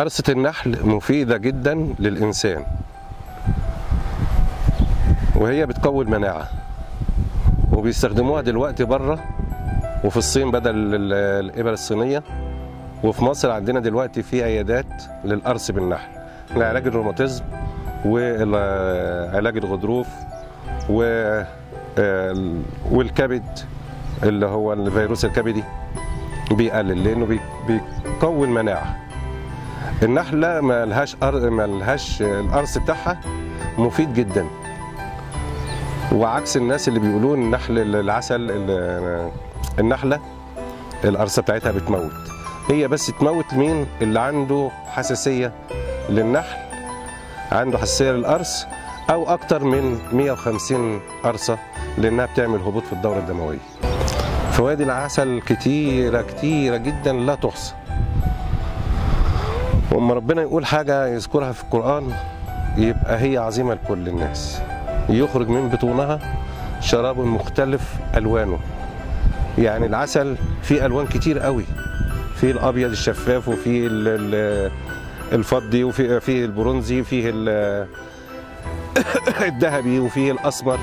قرصة النحل مفيدة جدا للإنسان وهي بتقوي المناعة وبيستخدموها دلوقتي بره وفي الصين بدل ال- الإبر الصينية وفي مصر عندنا دلوقتي في عيادات للقرص بالنحل لعلاج الروماتيزم وعلاج الغضروف و آه، والكبد اللي هو الفيروس الكبدي بيقلل لانه بي- بيقوي المناعه النحله ما لهاش أر... ما لهاش القرص بتاعها مفيد جدا وعكس الناس اللي بيقولوا النحل العسل ال- النحله القرصه بتاعتها بتموت هي بس تموت مين اللي عنده حساسيه للنحل عنده حساسيه للقرص او اكتر من 150 قرصه لانها بتعمل هبوط في الدوره الدمويه فوائد العسل كتيره كتيره جدا لا تحصى واما ربنا يقول حاجه يذكرها في القران يبقى هي عظيمه لكل الناس يخرج من بطونها شراب مختلف الوانه يعني العسل فيه الوان كتير قوي في الابيض الشفاف وفي ال- ال- الفضي وفي فيه البرونزي وفيه ال- الذهبي وفيه الاسمر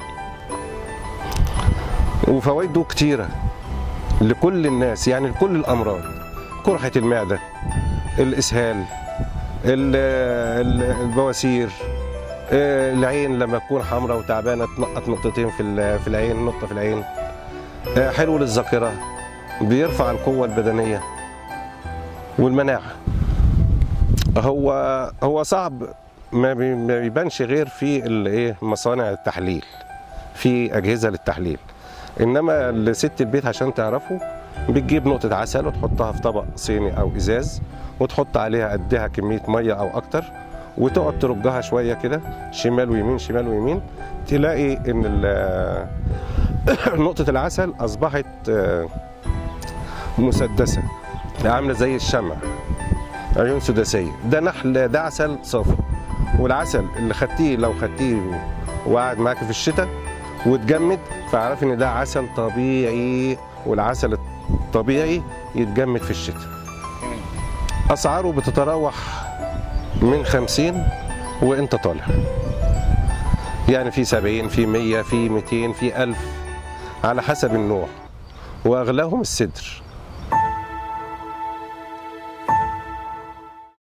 وفوائده كتيره لكل الناس يعني لكل الامراض قرحه المعده الاسهال ال- ال- البواسير آه، العين لما تكون حمراء وتعبانه تنقط نقطتين في ال- في العين نقطه في العين آه، حلو للذاكره بيرفع القوه البدنيه والمناعه هو هو صعب ما بي- ما بيبانش غير في الايه مصانع التحليل في اجهزه للتحليل انما لست البيت عشان تعرفه بتجيب نقطه عسل وتحطها في طبق صيني او ازاز وتحط عليها قدها كميه ميه او اكتر وتقعد ترجها شويه كده شمال ويمين شمال ويمين تلاقي ان ال- نقطه العسل اصبحت آه، مسدسه عامله زي الشمع عيون سداسيه ده نحل ده عسل صافي والعسل اللي خدتيه لو خدتيه وقعد معاك في الشتاء واتجمد فاعرف ان ده عسل طبيعي والعسل الطبيعي يتجمد في الشتاء اسعاره بتتراوح من 50 وانت طالع يعني في 70 في 100 في 200 في 1000 على حسب النوع واغلاهم السدر